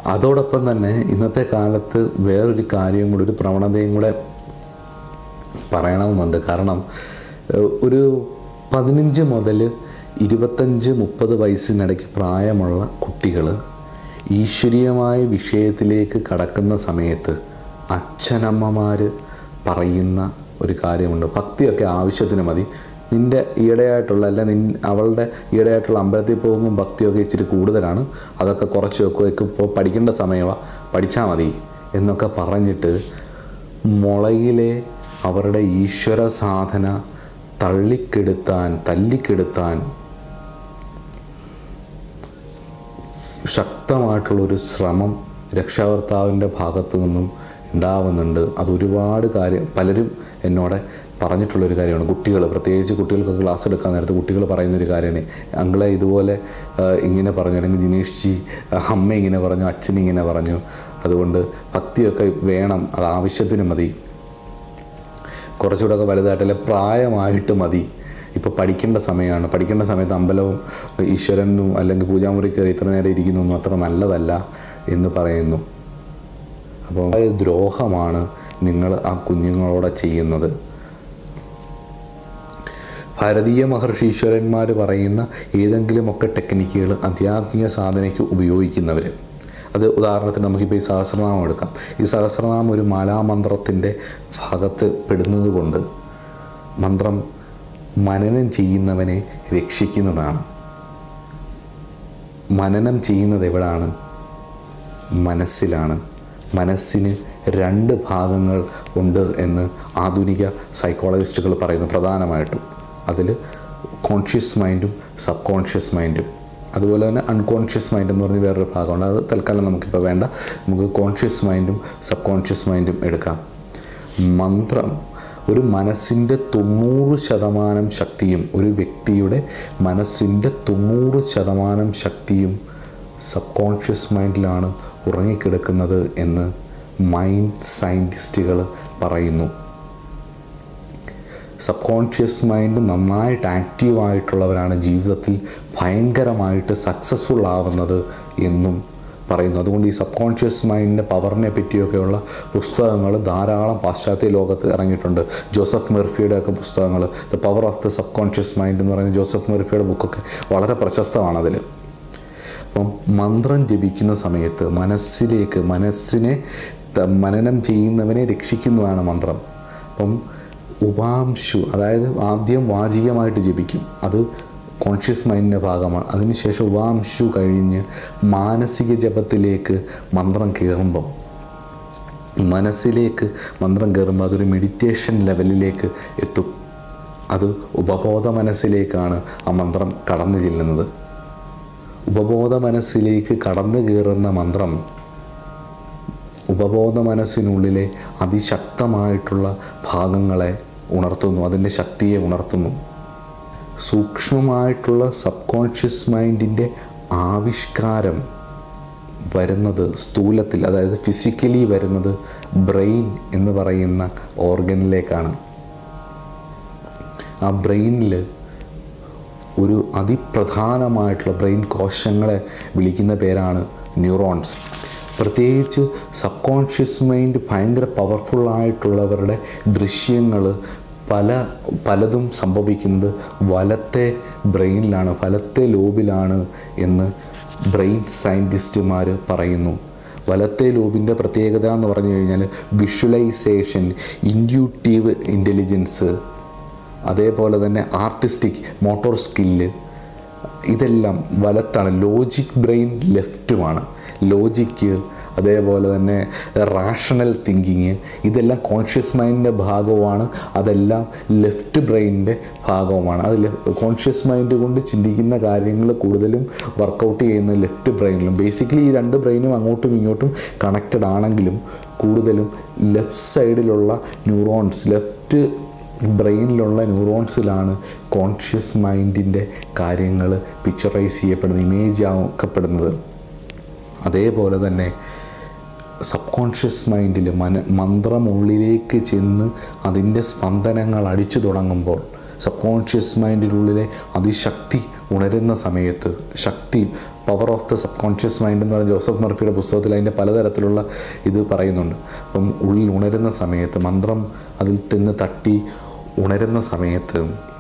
അതോടൊപ്പം തന്നെ ഇന്നത്തെ കാലത്ത് വേറൊരു കാര്യവും കൂടി ഒരു പ്രവണതയും കൂടെ പറയണമെന്നുണ്ട് കാരണം ഏഹ്, ഒരു പതിനഞ്ച് മുതൽ ഇരുപത്തഞ്ച് മുപ്പത് വയസ്സിനിടയ്ക്ക് പ്രായമുള്ള കുട്ടികൾ ഈശ്വരീയമായ വിഷയത്തിലേക്ക് കടക്കുന്ന സമയത്ത് അച്ഛനമ്മമാർ പറയുന്ന ഒരു കാര്യമുണ്ട് ഭക്തിയൊക്കെ ആവശ്യത്തിന് മതി നിൻ്റെ ഈയിടെയായിട്ടുള്ള അല്ല നിൻ അവളുടെ ഈയിടെയായിട്ടുള്ള അമ്പലത്തിൽ പോകുമ്പോൾ ഭക്തിയൊക്കെ ഇച്ചിരി കൂടുതലാണ് അതൊക്കെ കുറച്ച് വെക്കുകയൊക്കെ ഇപ്പോൾ പഠിക്കേണ്ട സമയമാണ് പഠിച്ചാൽ മതി എന്നൊക്കെ പറഞ്ഞിട്ട് മുളയിലെ അവരുടെ ഈശ്വര സാധന തള്ളിക്കെടുത്താൻ തല്ലിക്കെടുത്താൻ ശക്തമായിട്ടുള്ളൊരു ശ്രമം രക്ഷാകർത്താവിൻ്റെ ഭാഗത്തു നിന്നും ഉണ്ടാവുന്നുണ്ട് അത് ഒരുപാട് കാര്യം പലരും എന്നോട് പറഞ്ഞിട്ടുള്ളൊരു കാര്യമാണ് കുട്ടികൾ പ്രത്യേകിച്ച് കുട്ടികൾക്ക് ക്ലാസ് എടുക്കാൻ നേരത്ത് കുട്ടികൾ പറയുന്നൊരു കാര്യമാണ് അങ്ങളെ ഇതുപോലെ ആ, ഇങ്ങനെ പറഞ്ഞു അല്ലെങ്കിൽ ജിനേഷ് ജി ആ, അമ്മ ഇങ്ങനെ പറഞ്ഞു അച്ഛൻ ഇങ്ങനെ പറഞ്ഞു അതുകൊണ്ട് ഭക്തിയൊക്കെ വേണം അത് ആവശ്യത്തിന് മതി കുറച്ചുകൂടെ ഒക്കെ വലുതായിട്ടല്ലേ പ്രായമായിട്ട് മതി ഇപ്പോൾ പഠിക്കേണ്ട സമയമാണ് പഠിക്കേണ്ട സമയത്ത് അമ്പലവും ഈശ്വരനും അല്ലെങ്കിൽ പൂജാമുറി കയറി ഇത്ര നേരം ഇരിക്കുന്നൊന്നും അത്ര നല്ലതല്ല എന്ന് പറയുന്നു അപ്പോൾ ആ ദ്രോഹമാണ് നിങ്ങൾ ആ കുഞ്ഞുങ്ങളോടെ ചെയ്യുന്നത് ഭാരതീയ മഹർഷീശ്വരന്മാർ പറയുന്ന ഏതെങ്കിലുമൊക്കെ ടെക്നിക്കുകൾ ആധ്യാത്മിക സാധനയ്ക്ക് ഉപയോഗിക്കുന്നവർ അത് ഉദാഹരണത്തിന് നമുക്കിപ്പോൾ ഈ സഹസ്രനാമം എടുക്കാം ഈ സഹസ്രനാമം ഒരു മാലാമന്ത്രത്തിൻ്റെ ഭാഗത്ത് പെടുന്നത് കൊണ്ട് മന്ത്രം മനനം ചെയ്യുന്നവനെ രക്ഷിക്കുന്നതാണ് മനനം ചെയ്യുന്നത് എവിടാണ് മനസ്സിലാണ് മനസ്സിന് രണ്ട് ഭാഗങ്ങൾ ഉണ്ട് എന്ന് ആധുനിക സൈക്കോളജിസ്റ്റുകൾ പറയുന്നു പ്രധാനമായിട്ടും അതിൽ കോൺഷ്യസ് മൈൻഡും സബ് കോൺഷ്യസ് മൈൻഡും അതുപോലെ തന്നെ അൺകോൺഷ്യസ് മൈൻഡ് എന്ന് പറഞ്ഞ് വേറൊരു ഭാഗമുണ്ട് അത് തൽക്കാലം നമുക്കിപ്പോൾ വേണ്ട നമുക്ക് കോൺഷ്യസ് മൈൻഡും സബ് കോൺഷ്യസ് മൈൻഡും എടുക്കാം മന്ത്രം ഒരു മനസ്സിൻ്റെ തൊണ്ണൂറ് ശതമാനം ശക്തിയും ഒരു വ്യക്തിയുടെ മനസ്സിൻ്റെ തൊണ്ണൂറ് ശതമാനം ശക്തിയും സബ് കോൺഷ്യസ് മൈൻഡിലാണ് ഉറങ്ങിക്കിടക്കുന്നത് എന്ന് മൈൻഡ് സയൻറ്റിസ്റ്റുകൾ പറയുന്നു സബ് കോൺഷ്യസ് മൈൻഡ് നന്നായിട്ട് ആക്റ്റീവ് ആയിട്ടുള്ളവരാണ് ജീവിതത്തിൽ ഭയങ്കരമായിട്ട് സക്സസ്ഫുൾ ആവുന്നത് എന്നും പറയുന്നു അതുകൊണ്ട് ഈ സബ് കോൺഷ്യസ് മൈൻഡിൻ്റെ പവറിനെ പറ്റിയൊക്കെയുള്ള പുസ്തകങ്ങൾ ധാരാളം പാശ്ചാത്യ ലോകത്ത് ഇറങ്ങിയിട്ടുണ്ട് ജോസഫ് മെർഫിയുടെ ഒക്കെ പുസ്തകങ്ങൾ the power of the subconscious mind എന്ന് പറയുന്ന ജോസഫ് മെർഫിയുടെ ബുക്കൊക്കെ വളരെ പ്രശസ്തമാണ് അതിൽ അപ്പം മന്ത്രം ജപിക്കുന്ന സമയത്ത് മനസ്സിലേക്ക് മനസ്സിനെ ത- മനനം ചെയ്യുന്നവനെ രക്ഷിക്കുന്നതാണ് മന്ത്രം അപ്പം ഉപാംശു അതായത് ആദ്യം വാചികമായിട്ട് ജപിക്കും അത് കോൺഷ്യസ് മൈൻഡിൻ്റെ ഭാഗമാണ് അതിനുശേഷം ഉപാംശു കഴിഞ്ഞ് മാനസിക ജപത്തിലേക്ക് മന്ത്രം കയറുമ്പം മനസ്സിലേക്ക് മന്ത്രം കയറുമ്പോൾ അതൊരു മെഡിറ്റേഷൻ ലെവലിലേക്ക് എത്തും അത് ഉപബോധ മനസ്സിലേക്കാണ് ആ മന്ത്രം കടന്നു ചെല്ലുന്നത് ഉപബോധ മനസ്സിലേക്ക് കടന്നു കയറുന്ന മന്ത്രം ഉപബോധ മനസ്സിനുള്ളിലെ അതിശക്തമായിട്ടുള്ള ഭാഗങ്ങളെ ഉണർത്തുന്നു അതിൻ്റെ ശക്തിയെ ഉണർത്തുന്നു സൂക്ഷ്മമായിട്ടുള്ള സബ് കോൺഷ്യസ് മൈൻഡിൻ്റെ ആവിഷ്കാരം വരുന്നത് സ്ഥൂലത്തിൽ അതായത് ഫിസിക്കലി വരുന്നത് ബ്രെയിൻ എന്ന് പറയുന്ന ഓർഗനിലേക്കാണ് ആ ബ്രെയിനിൽ ഒരു അതിപ്രധാനമായിട്ടുള്ള ബ്രെയിൻ കോശങ്ങളെ വിളിക്കുന്ന പേരാണ് ന്യൂറോൺസ് പ്രത്യേകിച്ച് സബ് കോൺഷ്യസ് മൈൻഡ് ഭയങ്കര പവർഫുൾ ആയിട്ടുള്ളവരുടെ ദൃശ്യങ്ങൾ പല പലതും സംഭവിക്കുന്നത് വലത്തെ ബ്രെയിനിലാണ് വലത്തെ ലോബിലാണ് എന്ന് ബ്രെയിൻ സയൻറ്റിസ്റ്റുമാർ പറയുന്നു വലത്തെ ലോബിൻ്റെ പ്രത്യേകത എന്ന് പറഞ്ഞു കഴിഞ്ഞാൽ വിഷ്വലൈസേഷൻ ഇൻഡ്യൂട്ടീവ് ഇൻ്റലിജൻസ് അതേപോലെ തന്നെ ആർട്ടിസ്റ്റിക് മോട്ടോർ സ്കില്ല് ഇതെല്ലാം വലത്താണ് ലോജിക് ബ്രെയിൻ ലെഫ്റ്റുമാണ് ലോജിക്ക് അതേപോലെ തന്നെ റാഷണൽ തിങ്കിങ് ഇതെല്ലാം കോൺഷ്യസ് മൈൻഡിൻ്റെ ഭാഗവുമാണ് അതെല്ലാം ലെഫ്റ്റ് ബ്രെയിനിൻ്റെ ഭാഗവുമാണ് അത് കോൺഷ്യസ് മൈൻഡ് കൊണ്ട് ചിന്തിക്കുന്ന കാര്യങ്ങൾ കൂടുതലും വർക്കൗട്ട് ചെയ്യുന്ന ലെഫ്റ്റ് ബ്രെയിനിലും ബേസിക്കലി ഈ രണ്ട് ബ്രെയിനും അങ്ങോട്ടും ഇങ്ങോട്ടും കണക്റ്റഡ് ആണെങ്കിലും കൂടുതലും ലെഫ്റ്റ് സൈഡിലുള്ള ന്യൂറോൺസ് ലെഫ്റ്റ് ബ്രെയിനിലുള്ള ന്യൂറോൺസിലാണ് കോൺഷ്യസ് മൈൻഡിൻ്റെ കാര്യങ്ങൾ പിക്ചറൈസ് ചെയ്യപ്പെടുന്നത് ഇമേജ് ആക്കപ്പെടുന്നത് അതേപോലെ തന്നെ സബ് കോൺഷ്യസ് മൈൻഡിൽ മന മന്ത്രം ഉള്ളിലേക്ക് ചെന്ന് അതിൻ്റെ സ്പന്ദനങ്ങൾ അടിച്ചു തുടങ്ങുമ്പോൾ സബ് കോൺഷ്യസ് മൈൻഡിനുള്ളിലെ അതിശക്തി ഉണരുന്ന സമയത്ത് ശക്തി power of the subconscious mind എന്ന് പറഞ്ഞ ജോസഫ് മർഫിയുടെ പുസ്തകത്തിൽ അതിൻ്റെ പലതരത്തിലുള്ള ഇത് പറയുന്നുണ്ട് അപ്പം ഉള്ളിൽ ഉണരുന്ന സമയത്ത് മന്ത്രം അതിൽ നിന്ന് തട്ടി ഉണരുന്ന സമയത്ത്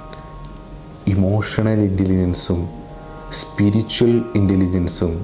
ഇമോഷണൽ ഇൻ്റലിജൻസും സ്പിരിച്വൽ ഇൻ്റലിജൻസും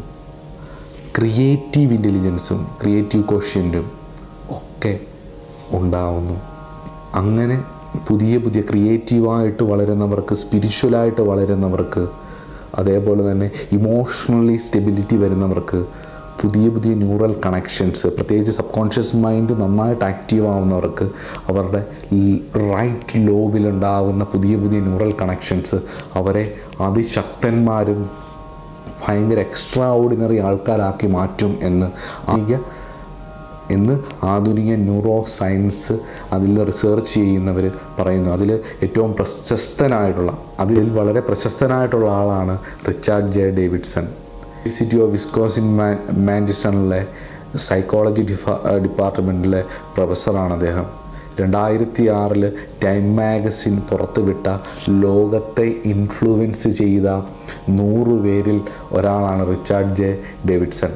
ക്രിയേറ്റീവ് ഇൻ്റലിജൻസും ക്രിയേറ്റീവ് ക്വഷ്യൻറ്റും ഒക്കെ ഉണ്ടാവുന്നു അങ്ങനെ പുതിയ പുതിയ ക്രിയേറ്റീവായിട്ട് വളരുന്നവർക്ക് സ്പിരിച്വലായിട്ട് വളരുന്നവർക്ക് അതേപോലെ തന്നെ ഇമോഷണലി സ്റ്റെബിലിറ്റി വരുന്നവർക്ക് പുതിയ പുതിയ ന്യൂറൽ കണക്ഷൻസ് പ്രത്യേകിച്ച് സബ് കോൺഷ്യസ് മൈൻഡ് നന്നായിട്ട് ആക്റ്റീവ് ആവുന്നവർക്ക് അവരുടെ റൈറ്റ് ലോബിലുണ്ടാകുന്ന പുതിയ പുതിയ ന്യൂറൽ കണക്ഷൻസ് അവരെ അതിശക്തന്മാരും ഭയങ്കര എക്സ്ട്രാ ഓർഡിനറി ആൾക്കാരാക്കി മാറ്റും എന്ന് ആദ്യ എന്ന് ആധുനിക ന്യൂറോ സയൻസ് അതിൽ റിസർച്ച് ചെയ്യുന്നവർ പറയുന്നു അതിൽ ഏറ്റവും പ്രശസ്തനായിട്ടുള്ള അതിൽ വളരെ പ്രശസ്തനായിട്ടുള്ള ആളാണ് Richard J Davidson university of Wisconsin മാൻ മാൻചസ്റ്ററിലെ സൈക്കോളജി ഡിഫാ ഡിപ്പാർട്ട്മെൻറ്റിലെ പ്രൊഫസറാണ് അദ്ദേഹം രണ്ടായിരത്തി ആറിൽ ടൈം മാഗസിൻ പുറത്തുവിട്ട ലോകത്തെ ഇൻഫ്ലുവൻസ് ചെയ്ത നൂറ് പേരിൽ ഒരാളാണ് റിച്ചാർഡ് ജെ ഡേവിഡ്സൺ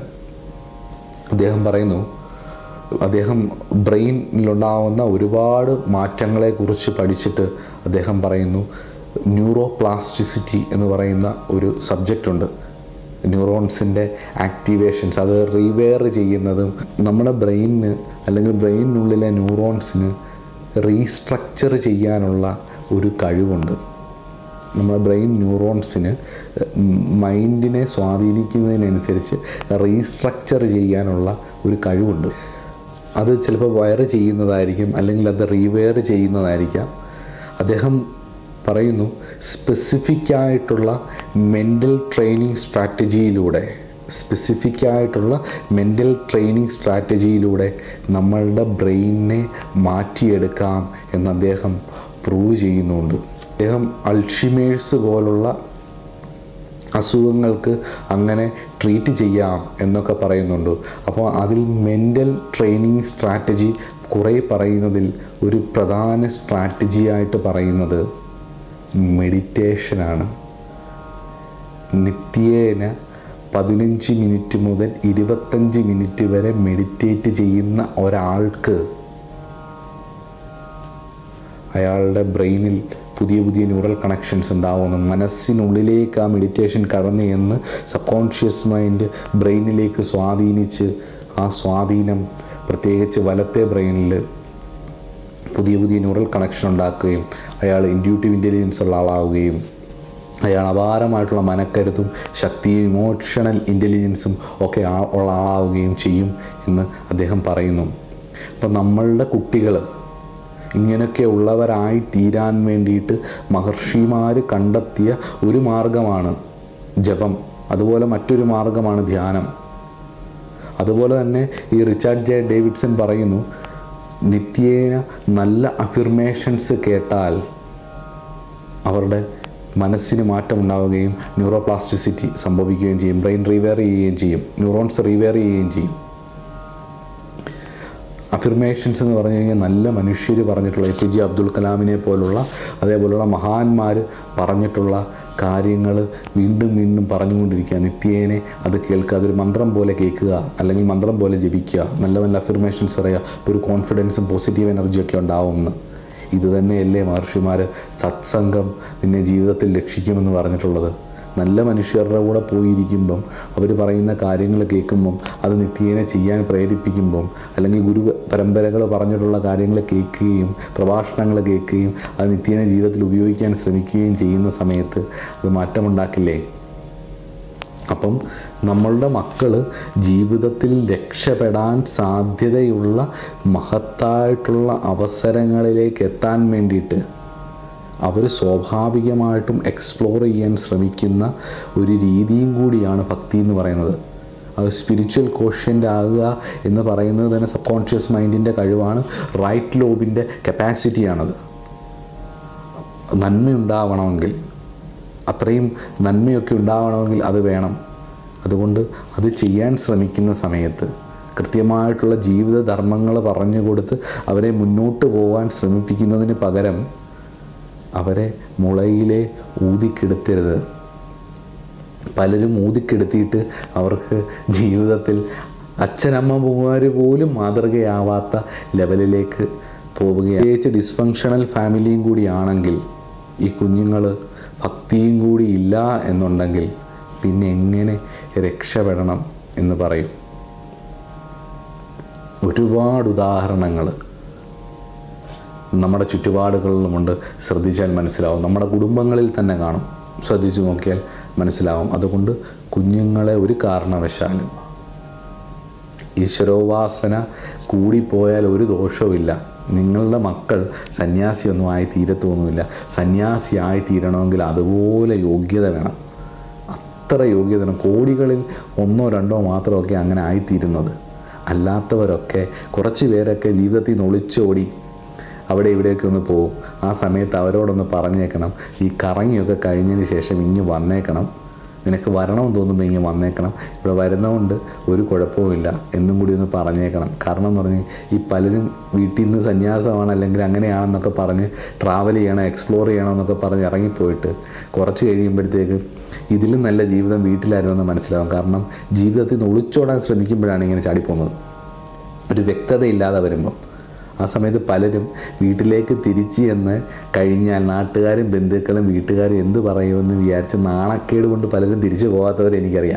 അദ്ദേഹം പറയുന്നു അദ്ദേഹം ബ്രെയിനിലുണ്ടാവുന്ന ഒരുപാട് മാറ്റങ്ങളെക്കുറിച്ച് പഠിച്ചിട്ട് അദ്ദേഹം പറയുന്നു ന്യൂറോ പ്ലാസ്റ്റിസിറ്റി എന്ന് പറയുന്ന ഒരു സബ്ജക്റ്റ് ഉണ്ട് ന്യൂറോൺസിൻ്റെ ആക്ടിവേഷൻസ് അത് റീവെയർ ചെയ്യുന്നതും നമ്മുടെ ബ്രെയിനിന് അല്ലെങ്കിൽ ബ്രെയിനിനുള്ളിലെ ന്യൂറോൺസിന് റീസ്ട്രക്ചർ ചെയ്യാനുള്ള ഒരു കഴിവുണ്ട് നമ്മുടെ ബ്രെയിൻ ന്യൂറോൺസിന് മൈൻഡിനെ സ്വാധീനിക്കുന്നതിനനുസരിച്ച് റീസ്ട്രക്ചർ ചെയ്യാനുള്ള ഒരു കഴിവുണ്ട് അത് ചിലപ്പോൾ വയർ ചെയ്യുന്നതായിരിക്കും അല്ലെങ്കിൽ അത് റീവെയർ ചെയ്യുന്നതായിരിക്കാം അദ്ദേഹം പറയുന്നു സ്പെസിഫിക് ആയിട്ടുള്ള മെൻ്റൽ ട്രെയിനിങ് സ്ട്രാറ്റജിയിലൂടെ സ്പെസിഫിക് ആയിട്ടുള്ള മെൻ്റൽ ട്രെയിനിങ് സ്ട്രാറ്റജിയിലൂടെ നമ്മളുടെ ബ്രെയിനിനെ മാറ്റിയെടുക്കാം എന്ന് അദ്ദേഹം പ്രൂവ് ചെയ്യുന്നുണ്ട് അദ്ദേഹം അൾഷിമേഴ്സ് പോലുള്ള അസുഖങ്ങൾക്ക് അങ്ങനെ ട്രീറ്റ് ചെയ്യാം എന്നൊക്കെ പറയുന്നുണ്ട് അപ്പോൾ അതിൽ മെൻ്റൽ ട്രെയിനിങ് സ്ട്രാറ്റജി കുറേ പറയുന്നതിൽ ഒരു പ്രധാന സ്ട്രാറ്റജിയായിട്ട് പറയുന്നത് മെഡിറ്റേഷനാണ് നിത്യേന പതിനഞ്ച് മിനിറ്റ് മുതൽ ഇരുപത്തഞ്ച് മിനിറ്റ് വരെ മെഡിറ്റേറ്റ് ചെയ്യുന്ന ഒരാൾക്ക് അയാളുടെ ബ്രെയിനിൽ പുതിയ പുതിയ ന്യൂറൽ കണക്ഷൻസ് ഉണ്ടാവുന്നു മനസ്സിനുള്ളിലേക്ക് ആ മെഡിറ്റേഷൻ കടന്നു എന്ന് സബ് കോൺഷ്യസ് മൈൻഡ് ബ്രെയിനിലേക്ക് സ്വാധീനിച്ച് ആ സ്വാധീനം പ്രത്യേകിച്ച് വലത്തെ ബ്രെയിനിൽ പുതിയ പുതിയ ന്യൂറൽ കണക്ഷൻ ഉണ്ടാക്കുകയും അയാൾ ഇൻഡ്യൂട്ടീവ് ഇൻ്റലിജൻസ് ഉള്ള ആളാവുകയും അയാൾ അപാരമായിട്ടുള്ള മനക്കരുത്തും ശക്തിയും ഇമോഷണൽ ഇൻ്റലിജൻസും ഒക്കെ ആ- ഉള്ള ആളാവുകയും ചെയ്യും എന്ന് അദ്ദേഹം പറയുന്നു അപ്പം നമ്മളുടെ കുട്ടികൾ ഇങ്ങനെയൊക്കെ ഉള്ളവരായി തീരാൻ വേണ്ടിയിട്ട് മഹർഷിമാർ കണ്ടെത്തിയ ഒരു മാർഗമാണ് ജപം അതുപോലെ മറ്റൊരു മാർഗമാണ് ധ്യാനം അതുപോലെ തന്നെ ഈ റിച്ചാർഡ് ജെ ഡേവിഡ്സൺ പറയുന്നു നിത്യേന നല്ല അഫിർമേഷൻസ് കേട്ടാൽ അവരുടെ മനസ്സിന് മാറ്റം ഉണ്ടാവുകയും ന്യൂറോപ്ലാസ്റ്റിസിറ്റി സംഭവിക്കുകയും ചെയ്യും ബ്രെയിൻ റീവെയർ ചെയ്യുകയും ചെയ്യും ന്യൂറോൺസ് റീവെയർ ചെയ്യുകയും ചെയ്യും അഫിർമേഷൻസ് എന്ന് പറഞ്ഞു കഴിഞ്ഞാൽ നല്ല മനുഷ്യർ പറഞ്ഞിട്ടുള്ള എ പി ജെ അബ്ദുൽ കലാമിനെ പോലുള്ള അതേപോലുള്ള മഹാന്മാർ പറഞ്ഞിട്ടുള്ള കാര്യങ്ങൾ വീണ്ടും വീണ്ടും പറഞ്ഞുകൊണ്ടിരിക്കുക നിത്യേനെ അത് കേൾക്കുക അതൊരു മന്ത്രം പോലെ കേൾക്കുക അല്ലെങ്കിൽ മന്ത്രം പോലെ ജപിക്കുക നല്ല നല്ല അഫിർമേഷൻസ് പറയുക ഒരു കോൺഫിഡൻസും പോസിറ്റീവ് എനർജിയൊക്കെ ഉണ്ടാവുമെന്ന് ഇത് തന്നെയല്ലേ മഹർഷിമാർ സത്സംഗം നിന്നെ ജീവിതത്തിൽ രക്ഷിക്കുമെന്ന് പറഞ്ഞിട്ടുള്ളത് നല്ല മനുഷ്യരുടെ കൂടെ പോയിരിക്കുമ്പം അവർ പറയുന്ന കാര്യങ്ങൾ കേൾക്കുമ്പം അത് നിത്യേന ചെയ്യാൻ പ്രേരിപ്പിക്കുമ്പം അല്ലെങ്കിൽ ഗുരു പരമ്പരകൾ പറഞ്ഞിട്ടുള്ള കാര്യങ്ങൾ കേൾക്കുകയും പ്രഭാഷണങ്ങൾ കേൾക്കുകയും അത് നിത്യേന ജീവിതത്തിൽ ഉപയോഗിക്കാൻ ശ്രമിക്കുകയും ചെയ്യുന്ന സമയത്ത് അത് മാറ്റമുണ്ടാക്കില്ലേ അപ്പം നമ്മളുടെ മക്കൾ ജീവിതത്തിൽ രക്ഷപ്പെടാൻ സാധ്യതയുള്ള മഹത്തായിട്ടുള്ള അവസരങ്ങളിലേക്ക് എത്താൻ വേണ്ടിയിട്ട് അവർ സ്വാഭാവികമായിട്ടും എക്സ്പ്ലോർ ചെയ്യാൻ ശ്രമിക്കുന്ന ഒരു രീതിയും കൂടിയാണ് ഭക്തി എന്ന് പറയുന്നത് അത് സ്പിരിച്വൽ കോഷ്യൻ്റ് ആകുക എന്ന് പറയുന്നത് തന്നെ സബ് കോൺഷ്യസ് മൈൻഡിൻ്റെ കഴിവാണ് റൈറ്റ് ലോബിൻ്റെ കപ്പാസിറ്റിയാണത് നന്മയുണ്ടാവണമെങ്കിൽ അത്രയും നന്മയൊക്കെ ഉണ്ടാവണമെങ്കിൽ അത് വേണം അതുകൊണ്ട് അത് ചെയ്യാൻ ശ്രമിക്കുന്ന സമയത്ത് കൃത്യമായിട്ടുള്ള ജീവിത ധർമ്മങ്ങൾ പറഞ്ഞു കൊടുത്ത് അവരെ മുന്നോട്ട് പോകാൻ ശ്രമിപ്പിക്കുന്നതിന് പകരം അവരെ മുളയിലെ ഊതിക്കെടുത്തരുത് പലരും ഊതിക്കെടുത്തിയിട്ട് അവർക്ക് ജീവിതത്തിൽ അച്ഛനമ്മമാർ പോലും മാതൃകയാവാത്ത ലെവലിലേക്ക് പോവുകയാണ് പ്രത്യേകിച്ച് ഡിസ്ഫങ്ഷണൽ ഫാമിലിയും കൂടിയാണെങ്കിൽ ഈ കുഞ്ഞുങ്ങൾ ഭക്തിയും കൂടി ഇല്ല എന്നുണ്ടെങ്കിൽ പിന്നെ എങ്ങനെ രക്ഷപ്പെടണം എന്ന് പറയും ഒരുപാട് ഉദാഹരണങ്ങൾ നമ്മുടെ ചുറ്റുപാടുകളിലുമുണ്ട് ശ്രദ്ധിച്ചാൽ മനസ്സിലാവും നമ്മുടെ കുടുംബങ്ങളിൽ തന്നെ കാണും ശ്രദ്ധിച്ചു നോക്കിയാൽ മനസ്സിലാവും അതുകൊണ്ട് കുഞ്ഞുങ്ങളെ ഒരു കാരണവശാലും ഈശ്വരോപാസന കൂടിപ്പോയാൽ ഒരു ദോഷവുമില്ല നിങ്ങളുടെ മക്കൾ സന്യാസിയൊന്നും ആയി തീരത്തൊന്നുമില്ല സന്യാസി ആയി തീരണമെങ്കിൽ അതുപോലെ യോഗ്യത വേണം അത്ര യോഗ്യത വേണം കോടികളിൽ ഒന്നോ രണ്ടോ മാത്രമൊക്കെ അങ്ങനെ ആയിത്തീരുന്നത് അല്ലാത്തവരൊക്കെ കുറച്ച് പേരൊക്കെ ജീവിതത്തിൽ നിന്ന് ഒളിച്ചോടി അവിടെ ഇവിടെയൊക്കെ ഒന്ന് പോകും ആ സമയത്ത് അവരോടൊന്ന് പറഞ്ഞേക്കണം ഈ കറങ്ങിയൊക്കെ കഴിഞ്ഞതിന് ശേഷം ഇങ്ങ് വന്നേക്കണം നിനക്ക് വരണമെന്ന് തോന്നുമ്പോൾ ഇങ്ങനെ വന്നേക്കണം ഇവിടെ വരുന്നതുകൊണ്ട് ഒരു കുഴപ്പവുമില്ല എന്നും കൂടി ഒന്ന് പറഞ്ഞേക്കണം കാരണം എന്ന് പറഞ്ഞ് ഈ പലരും വീട്ടിൽ നിന്ന് സന്യാസമാണ് അല്ലെങ്കിൽ അങ്ങനെയാണെന്നൊക്കെ പറഞ്ഞ് ട്രാവൽ ചെയ്യണം എക്സ്പ്ലോർ ചെയ്യണം എന്നൊക്കെ പറഞ്ഞ് ഇറങ്ങിപ്പോയിട്ട് കുറച്ച് കഴിയുമ്പോഴത്തേക്ക് ഇതിലും നല്ല ജീവിതം വീട്ടിലായിരുന്നെന്ന് മനസ്സിലാവും കാരണം ജീവിതത്തിൽ നിന്ന് ഒളിച്ചോടാൻ ശ്രമിക്കുമ്പോഴാണ് ഇങ്ങനെ ചാടിപ്പോകുന്നത് ഒരു വ്യക്തതയില്ലാതെ വരുമ്പോൾ ആ സമയത്ത് പലരും വീട്ടിലേക്ക് തിരിച്ച് ചെന്ന് കഴിഞ്ഞാൽ നാട്ടുകാരും ബന്ധുക്കളും വീട്ടുകാരും എന്ത് പറയുമെന്ന് വിചാരിച്ച് നാണക്കേട് കൊണ്ട് പലരും തിരിച്ചു പോകാത്തവരെ എനിക്കറിയാം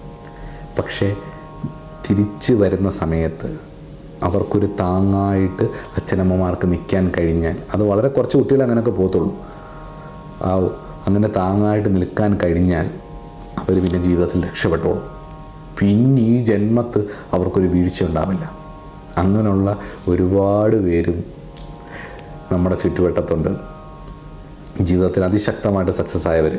പക്ഷേ തിരിച്ച് വരുന്ന സമയത്ത് അവർക്കൊരു താങ്ങായിട്ട് അച്ഛനമ്മമാർക്ക് നിൽക്കാൻ കഴിഞ്ഞാൽ അത് വളരെ കുറച്ച് കുട്ടികൾ അങ്ങനെയൊക്കെ പോകത്തുള്ളൂ ആ അങ്ങനെ താങ്ങായിട്ട് നിൽക്കാൻ കഴിഞ്ഞാൽ അവർ പിന്നെ ജീവിതത്തിൽ രക്ഷപ്പെട്ടോളും പിന്നെ ഈ ജന്മത്ത് അവർക്കൊരു വീഴ്ച ഉണ്ടാവില്ല അങ്ങനെയുള്ള ഒരുപാട് പേരും നമ്മുടെ ചുറ്റുവട്ടത്തുണ്ട് ജീവിതത്തിൽ അതിശക്തമായിട്ട് സക്സസ് ആയവർ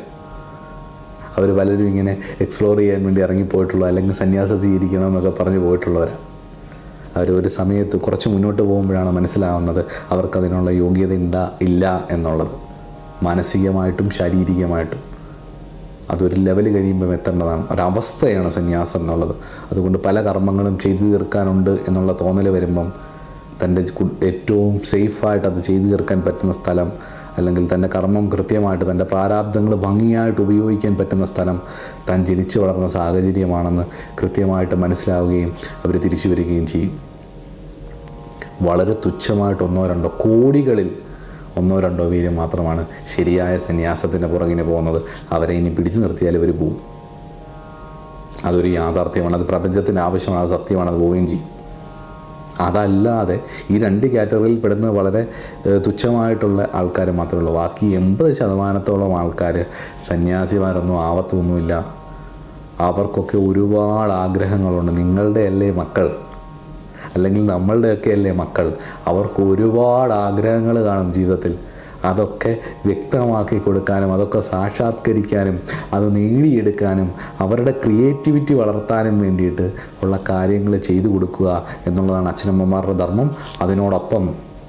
അവർ പലരും ഇങ്ങനെ എക്സ്പ്ലോർ ചെയ്യാൻ വേണ്ടി ഇറങ്ങിപ്പോയിട്ടുള്ള അല്ലെങ്കിൽ സന്യാസം സ്വീകരിക്കണം എന്നൊക്കെ പറഞ്ഞ് പോയിട്ടുള്ളവരാണ് അവർ ഒരു സമയത്ത് കുറച്ച് മുന്നോട്ട് പോകുമ്പോഴാണ് മനസ്സിലാവുന്നത് അവർക്കതിനുള്ള യോഗ്യത ഉണ്ടാ ഇല്ല എന്നുള്ളത് മാനസികമായിട്ടും ശാരീരികമായിട്ടും അതൊരു ലെവൽ കഴിയുമ്പോൾ എത്തേണ്ടതാണ് ഒരവസ്ഥയാണ് സന്യാസം എന്നുള്ളത് അതുകൊണ്ട് പല കർമ്മങ്ങളും ചെയ്തു തീർക്കാനുണ്ട് എന്നുള്ള തോന്നൽ വരുമ്പം തൻ്റെ കു- ഏറ്റവും സേഫായിട്ട് അത് ചെയ്തു തീർക്കാൻ പറ്റുന്ന സ്ഥലം അല്ലെങ്കിൽ തൻ്റെ കർമ്മം കൃത്യമായിട്ട് തൻ്റെ പ്രാരാബ്ദങ്ങൾ ഭംഗിയായിട്ട് ഉപയോഗിക്കാൻ പറ്റുന്ന സ്ഥലം താൻ ജനിച്ചു വളർന്ന സാഹചര്യമാണെന്ന് കൃത്യമായിട്ട് മനസ്സിലാവുകയും അവർ തിരിച്ചു വരികയും ചെയ്യും വളരെ തുച്ഛമായിട്ട് ഒന്നോ രണ്ടോ കോടികളിൽ ഒന്നോ രണ്ടോ പേര് മാത്രമാണ് ശരിയായ സന്യാസത്തിൻ്റെ പുറകിന് പോകുന്നത് അവരെ ഇനി പിടിച്ചു നിർത്തിയാൽ ഇവർ പോവും അതൊരു യാഥാർത്ഥ്യമാണ് അത് പ്രപഞ്ചത്തിന് ആവശ്യമാണ് അത് സത്യമാണ് അത് പോവുകയും ചെയ്യും അതല്ലാതെ ഈ രണ്ട് കാറ്റഗറിയിൽ പെടുന്ന വളരെ ഏഹ്, തുച്ഛമായിട്ടുള്ള ആൾക്കാർ മാത്രമേ ഉള്ളൂ ബാക്കി എൺപത് ശതമാനത്തോളം ആൾക്കാർ സന്യാസിമാരൊന്നും ആവത്തൊന്നുമില്ല അവർക്കൊക്കെ ഒരുപാട് ആഗ്രഹങ്ങളുണ്ട് നിങ്ങളുടെ അല്ലേ മക്കൾ അല്ലെങ്കിൽ നമ്മളുടെയൊക്കെ അല്ലേ മക്കൾ അവർക്ക് ഒരുപാട് ആഗ്രഹങ്ങൾ കാണും ജീവിതത്തിൽ അതൊക്കെ വ്യക്തമാക്കി കൊടുക്കാനും അതൊക്കെ സാക്ഷാത്കരിക്കാനും അത് നേടിയെടുക്കാനും അവരുടെ ക്രിയേറ്റിവിറ്റി വളർത്താനും വേണ്ടിയിട്ട് ഉള്ള കാര്യങ്ങൾ ചെയ്തു കൊടുക്കുക എന്നുള്ളതാണ് അച്ഛനമ്മമാരുടെ ധർമ്മം അതിനോടൊപ്പം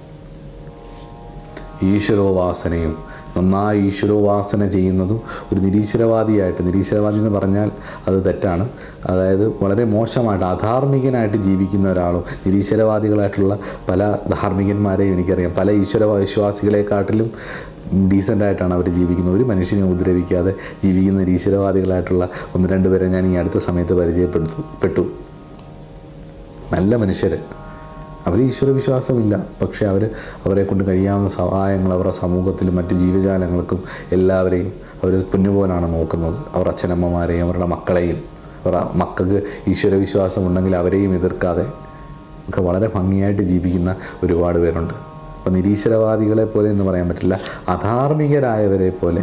ഈശ്വരോപാസനയും നന്നായി ഈശ്വരോപാസന ചെയ്യുന്നതും ഒരു നിരീശ്വരവാദിയായിട്ട് നിരീശ്വരവാദി എന്ന് പറഞ്ഞാൽ അത് തെറ്റാണ് അതായത് വളരെ മോശമായിട്ട് അധാർമികനായിട്ട് ജീവിക്കുന്ന ഒരാളും നിരീശ്വരവാദികളായിട്ടുള്ള പല ധാർമ്മികന്മാരെയും എനിക്കറിയാം പല ഈശ്വര വിശ്വാസികളെക്കാട്ടിലും ഡീസൻ്റായിട്ടാണ് അവർ ജീവിക്കുന്നത് ഒരു മനുഷ്യനെ ഉപദ്രവിക്കാതെ ജീവിക്കുന്ന നിരീശ്വരവാദികളായിട്ടുള്ള ഒന്ന് രണ്ട് പേരെ ഞാൻ ഈ അടുത്ത സമയത്ത് പരിചയപ്പെടുത്തു പെട്ടു നല്ല മനുഷ്യർ അവർ ഈശ്വരവിശ്വാസമില്ല പക്ഷേ അവർ അവരെ കൊണ്ട് കഴിയാവുന്ന സഹായങ്ങൾ അവരുടെ സമൂഹത്തിലും മറ്റ് ജീവജാലങ്ങൾക്കും എല്ലാവരെയും അവർ പൊന്നുപോലാണ് നോക്കുന്നത് അവർ അച്ഛനമ്മമാരെയും അവരുടെ മക്കളെയും അവരുടെ മക്കൾക്ക് ഈശ്വരവിശ്വാസം ഉണ്ടെങ്കിൽ അവരെയും എതിർക്കാതെ ഒക്കെ വളരെ ഭംഗിയായിട്ട് ജീവിക്കുന്ന ഒരുപാട് പേരുണ്ട് അപ്പോൾ നിരീശ്വരവാദികളെ പോലെ എന്ന് പറയാൻ പറ്റില്ല അധാർമികരായവരെ പോലെ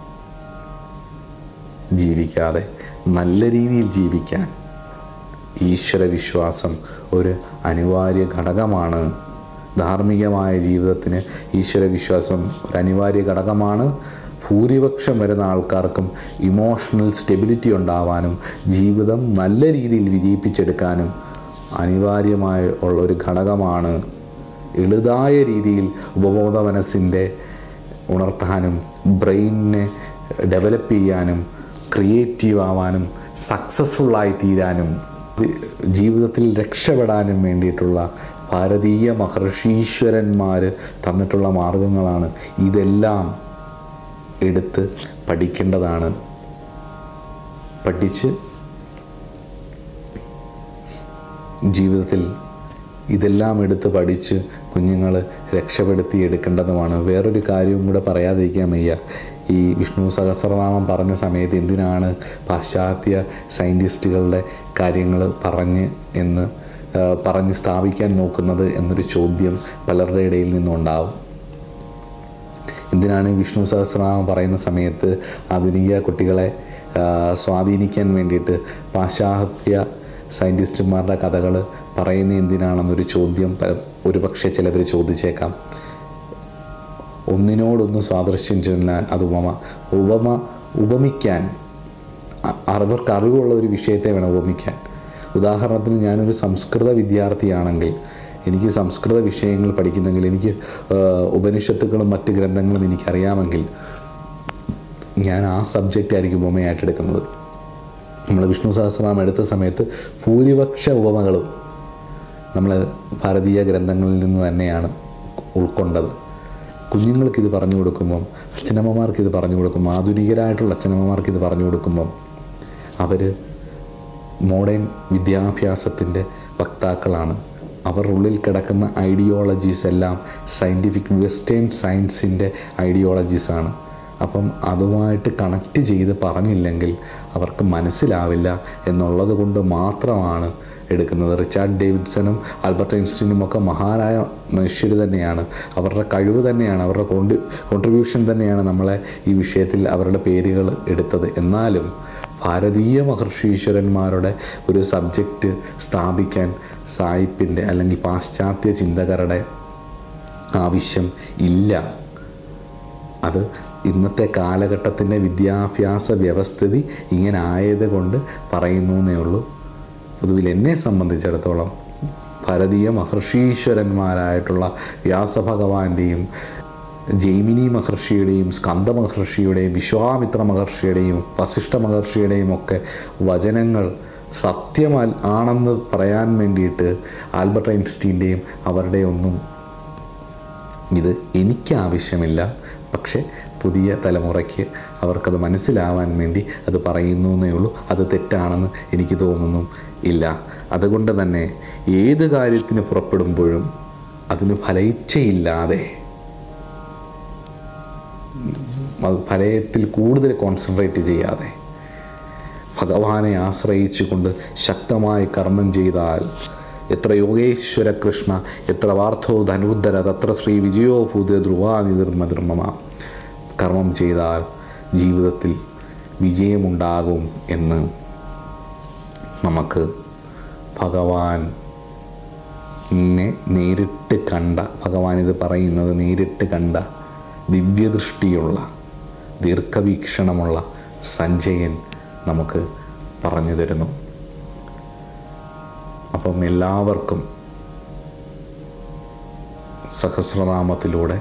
ജീവിക്കാതെ നല്ല രീതിയിൽ ജീവിക്കാൻ ഈശ്വരവിശ്വാസം ഒരു അനിവാര്യ ഘടകമാണ് ധാർമ്മികമായ ജീവിതത്തിന് ഈശ്വരവിശ്വാസം ഒരു അനിവാര്യ ഘടകമാണ് ഭൂരിപക്ഷം വരുന്ന ആൾക്കാർക്കും ഇമോഷണൽ സ്റ്റെബിലിറ്റി ഉണ്ടാവാനും ജീവിതം നല്ല രീതിയിൽ വിജയിപ്പിച്ചെടുക്കാനും അനിവാര്യമായ ഉള്ള ഒരു ഘടകമാണ് എളുതായ രീതിയിൽ ഉപബോധ മനസ്സിൻ്റെ ഉണർത്താനും ബ്രെയിനിനെ ഡെവലപ്പ് ചെയ്യാനും ക്രിയേറ്റീവ് ആവാനും സക്സസ്ഫുള്ളായി തീരാനും ജീവിതത്തിൽ രക്ഷപ്പെടാനും വേണ്ടിയിട്ടുള്ള ഭാരതീയ മഹർഷീശ്വരന്മാർ തന്നിട്ടുള്ള മാർഗങ്ങളാണ് ഇതെല്ലാം എടുത്ത് പഠിക്കേണ്ടതാണ് പഠിച്ച് ജീവിതത്തിൽ ഇതെല്ലാം എടുത്ത് പഠിച്ച് കുഞ്ഞുങ്ങൾ രക്ഷപ്പെടുത്തി എടുക്കേണ്ടതുമാണ് വേറൊരു കാര്യവും കൂടെ പറയാതിരിക്കാൻ വയ്യ ഈ വിഷ്ണു സഹസ്രനാമം പറഞ്ഞ സമയത്ത് എന്തിനാണ് പാശ്ചാത്യ സയൻറ്റിസ്റ്റുകളുടെ കാര്യങ്ങൾ പറഞ്ഞ് എന്ന് ആ, പറഞ്ഞ് സ്ഥാപിക്കാൻ നോക്കുന്നത് എന്നൊരു ചോദ്യം പലരുടെ ഇടയിൽ നിന്നുണ്ടാവും എന്തിനാണ് വിഷ്ണു സഹസ്രനാമം പറയുന്ന സമയത്ത് ആധുനിക കുട്ടികളെ ആ, സ്വാധീനിക്കാൻ വേണ്ടിയിട്ട് പാശ്ചാത്യ സയൻറ്റിസ്റ്റുമാരുടെ കഥകൾ പറയുന്നത് എന്തിനാണെന്നൊരു ചോദ്യം പല- ഒരുപക്ഷെ ചിലവർ ചോദിച്ചേക്കാം ഒന്നിനോടൊന്ന് സാദൃശ്യം ചെല്ലാൻ അത് ഉപമ ഉപമ ഉപമിക്കാൻ അ- അവർക്ക് അറിവുള്ള ഒരു വിഷയത്തെ വേണം ഉപമിക്കാൻ ഉദാഹരണത്തിന് ഞാനൊരു സംസ്കൃത വിദ്യാർത്ഥിയാണെങ്കിൽ എനിക്ക് സംസ്കൃത വിഷയങ്ങൾ പഠിക്കുന്നെങ്കിൽ എനിക്ക് ആ, ഉപനിഷത്തുക്കളും മറ്റ് ഗ്രന്ഥങ്ങളും എനിക്കറിയാമെങ്കിൽ ഞാൻ ആ സബ്ജക്റ്റ് ആയിരിക്കും ഉപമയായിട്ട് എടുക്കുന്നത് നമ്മൾ വിഷ്ണു സഹസ്രനാമം എടുത്ത സമയത്ത് ഭൂരിപക്ഷ ഉപമകളും നമ്മൾ ഭാരതീയ ഗ്രന്ഥങ്ങളിൽ നിന്ന് തന്നെയാണ് ഉൾക്കൊണ്ടത് കുഞ്ഞുങ്ങൾക്ക് ഇത് പറഞ്ഞു കൊടുക്കുമ്പം അച്ഛനമ്മമാർക്ക് ഇത് പറഞ്ഞു കൊടുക്കുമ്പോൾ ആധുനികരായിട്ടുള്ള അച്ഛനമ്മമാർക്ക് ഇത് പറഞ്ഞു കൊടുക്കുമ്പം അവർ മോഡേൺ വിദ്യാഭ്യാസത്തിൻ്റെ വക്താക്കളാണ് അവരുടെ ഉള്ളിൽ കിടക്കുന്ന ഐഡിയോളജീസ് എല്ലാം സയൻറ്റിഫിക് വെസ്റ്റേൺ സയൻസിൻ്റെ ഐഡിയോളജീസാണ് അപ്പം അതുമായിട്ട് കണക്റ്റ് ചെയ്ത് പറഞ്ഞില്ലെങ്കിൽ അവർക്ക് മനസ്സിലാവില്ല എന്നുള്ളത് കൊണ്ട് മാത്രമാണ് എടുക്കുന്നത് റിച്ചാർഡ് ഡേവിഡ്സണും ആൽബർട്ട് ഐൻസ്റ്റീനും ഒക്കെ മഹാനായ മനുഷ്യർ തന്നെയാണ് അവരുടെ കഴിവ് തന്നെയാണ് അവരുടെ കോണ്ടി കോൺട്രിബ്യൂഷൻ തന്നെയാണ് നമ്മളെ ഈ വിഷയത്തിൽ അവരുടെ പേരുകൾ എടുത്തത് എന്നാലും ഭാരതീയ മഹർഷീശ്വരന്മാരുടെ ഒരു സബ്ജക്റ്റ് സ്ഥാപിക്കാൻ സായിപ്പിൻ്റെ അല്ലെങ്കിൽ പാശ്ചാത്യ ചിന്തകരുടെ ആവശ്യം ഇല്ല അത് ഇന്നത്തെ കാലഘട്ടത്തിൻ്റെ വിദ്യാഭ്യാസ വ്യവസ്ഥിതി ഇങ്ങനെ ആയതുകൊണ്ട് പറയുന്നു എന്നേ ഉള്ളൂ പൊതുവിൽ എന്നെ സംബന്ധിച്ചിടത്തോളം ഭാരതീയ മഹർഷീശ്വരന്മാരായിട്ടുള്ള വ്യാസഭഗവാന്റെയും ജൈമിനി മഹർഷിയുടെയും സ്കന്ദ മഹർഷിയുടെയും വിശ്വാമിത്ര മഹർഷിയുടെയും വസിഷ്ഠ മഹർഷിയുടെയും ഒക്കെ വചനങ്ങൾ സത്യമൽ ആണെന്ന് പറയാൻ വേണ്ടിയിട്ട് ആൽബർട്ട് ഐൻസ്റ്റീൻ്റെയും അവരുടെ ഒന്നും ഇത് എനിക്ക് ആവശ്യമില്ല പക്ഷേ പുതിയ തലമുറയ്ക്ക് അവർക്കത് മനസ്സിലാവാൻ വേണ്ടി അത് പറയുന്നു എന്നേ ഉള്ളൂ അത് തെറ്റാണെന്ന് എനിക്ക് തോന്നുന്നു ഇല്ല അതുകൊണ്ട് തന്നെ ഏത് കാര്യത്തിന് പുറപ്പെടുമ്പോഴും അതിന് ഫലയിച്ചയില്ലാതെ അത് ഫലയത്തിൽ കൂടുതൽ കോൺസെൻട്രേറ്റ് ചെയ്യാതെ ഭഗവാനെ ആശ്രയിച്ചുകൊണ്ട് ശക്തമായി കർമ്മം ചെയ്താൽ എത്ര യോഗേശ്വര കൃഷ്ണ എത്ര വാർത്ഥോ ധനുദ്ധര തത്ര ശ്രീ വിജയോ ഭൂത ധ്രുവാനിർമ്മ കർമ്മം ചെയ്താൽ ജീവിതത്തിൽ വിജയമുണ്ടാകും എന്ന് നമുക്ക് ഭഗവാൻ നെ നേരിട്ട് കണ്ട ഭഗവാൻ ഇത് പറയുന്നത് നേരിട്ട് കണ്ട ദിവ്യദൃഷ്ടിയുള്ള ദീർഘവീക്ഷണമുള്ള സഞ്ജയൻ നമുക്ക് പറഞ്ഞു തരുന്നു അപ്പം എല്ലാവർക്കും സഹസ്രനാമത്തിലൂടെ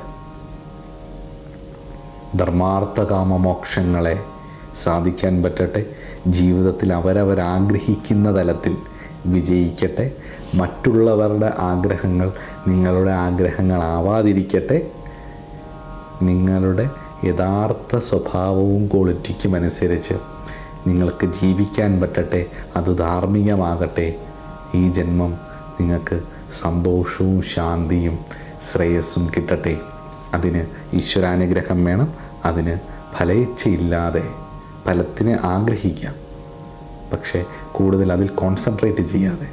ധർമാർത്ഥകാമ മോക്ഷങ്ങളെ സാധിക്കാൻ പറ്റട്ടെ ജീവിതത്തിൽ അവരവരാഗ്രഹിക്കുന്ന തലത്തിൽ വിജയിക്കട്ടെ മറ്റുള്ളവരുടെ ആഗ്രഹങ്ങൾ നിങ്ങളുടെ ആഗ്രഹങ്ങളാവാതിരിക്കട്ടെ നിങ്ങളുടെ യഥാർത്ഥ സ്വഭാവവും ക്വാളിറ്റിക്കും അനുസരിച്ച് നിങ്ങൾക്ക് ജീവിക്കാൻ പറ്റട്ടെ അത് ധാർമ്മികമാകട്ടെ ഈ ജന്മം നിങ്ങൾക്ക് സന്തോഷവും ശാന്തിയും ശ്രേയസ്സും കിട്ടട്ടെ അതിന് ഈശ്വരാനുഗ്രഹം വേണം അതിന് ഫലയിച്ചയില്ലാതെ ഫലത്തിനെ ആഗ്രഹിക്കാം പക്ഷേ കൂടുതൽ അതിൽ കോൺസെൻട്രേറ്റ് ചെയ്യാതെ